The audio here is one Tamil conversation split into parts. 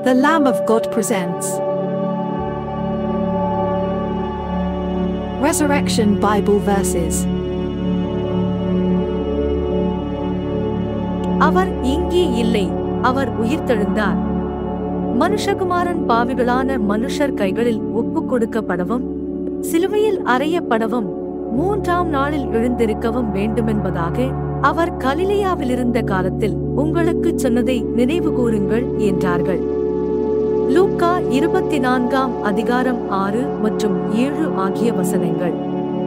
The Lamb of God presents Resurrection Bible Verses. அவர் இங்கே இல்லை அவர் உயிர்த்தெழுந்தார் மனுஷகுமாரன் பாவிகளான மனுஷர் கைகளில் ஒப்புக் கொடுக்கப்படவும் சிலுவையில் அறையப்படவும் மூன்றாம் நாளில் எழுந்திருக்கவும் வேண்டுமென்பதாக அவர் கலிலேயாவிலிருந்த காலத்தில் உங்களுக்குச் சொன்னதை நினைவு கூறுங்கள் என்றார்கள் லூக்கா இருபத்தி நான்காம் அதிகாரம் ஆறு மற்றும் ஏழு ஆகிய வசனங்கள்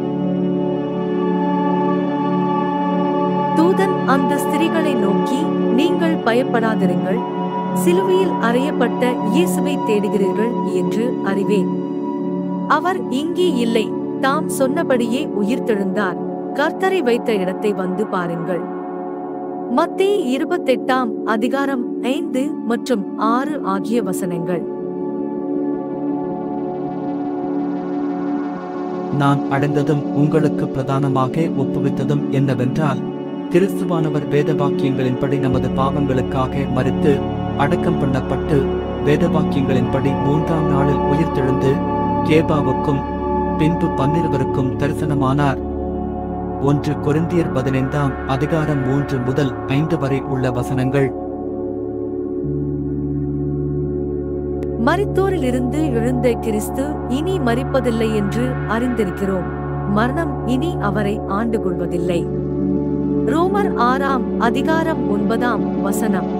தூதன் அந்த ஸ்திரீகளை நோக்கி நீங்கள் பயப்படாதிருங்கள் சிலுவையில் அறையப்பட்ட இயேசுவை தேடுகிறீர்கள் என்று அறிவேன் அவர் இங்கே இல்லை தாம் சொன்னபடியே உயிர்த்தெழுந்தார் கர்த்தரை வைத்த இடத்தை வந்து பாருங்கள் மத்தே இருபத்தெட்டாம் அதிகாரம் ஐந்து மற்றும் ஆறு ஆகிய வசனங்கள் நான் அடைந்ததும் உங்களுக்கு பிரதானமாக ஒப்புவித்ததும் என்னவென்றால் கிறிஸ்துவானவர் வேத வாக்கியங்களின்படி நமது பாவங்களுக்காக மறித்து அடக்கம் பண்ணப்பட்டு வேத வாக்கியங்களின்படி மூன்றாம் நாளில் உயிர்த்தெழுந்து கேபாவுக்கும் பின்பு பன்னிருவருக்கும் தரிசனமானார் ஒன்று கொரிந்தியர் பதினைந்தாம் அதிகாரம் மூன்று முதல் ஐந்து வரை உள்ள வசனங்கள் மரித்தோரிலிருந்து எழுந்த கிறிஸ்து இனி மரிப்பதில்லை என்று அறிந்திருக்கிறோம் மரணம் இனி அவரை ஆண்டு கொள்வதில்லை ரோமர் ஆறாம் அதிகாரம் ஒன்பதாம் வசனம்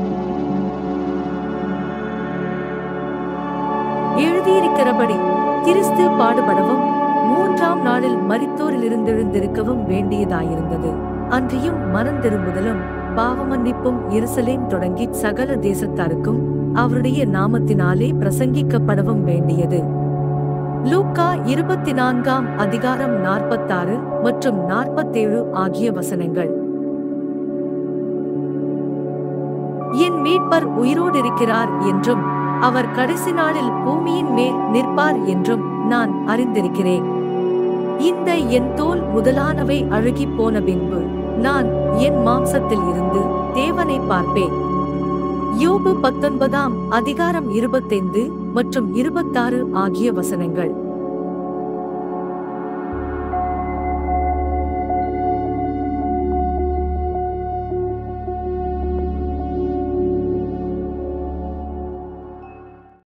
எழுதியிருக்கிறபடி கிறிஸ்து பாடுபடவும் மூன்றாம் நாளில் மரித்தோரிலிருந்து எழுந்திருக்கவும் வேண்டியதாயிருந்தது அன்றியும் மனம் திரும்புதலும் பாவமன்னிப்பும் எருசலேம் தொடங்கி சகல தேசத்தாருக்கும் அவருடைய நாமத்தினாலே பிரசங்கிக்கப்படவும் வேண்டியது லூக்கா இருபத்தி நான்காம் அதிகாரம் நாற்பத்தாறு மற்றும் நாற்பத்தேழு ஆகிய வசனங்கள் என் மீட்பர் உயிரோடிருக்கிறார் என்றும் அவர் கடைசி நாளில் பூமியின் மேல் நிற்பார் என்றும் நான் அறிந்திருக்கிறேன் இந்த என் தோல் முதலானவை அழுகிப் போன பின்பு நான் என் மாம்சத்தில் இருந்து தேவனை பார்ப்பேன் யோபு பத்தொன்பதாம் அதிகாரம் இருபத்தைந்து மற்றும் இருபத்தாறு ஆகிய வசனங்கள்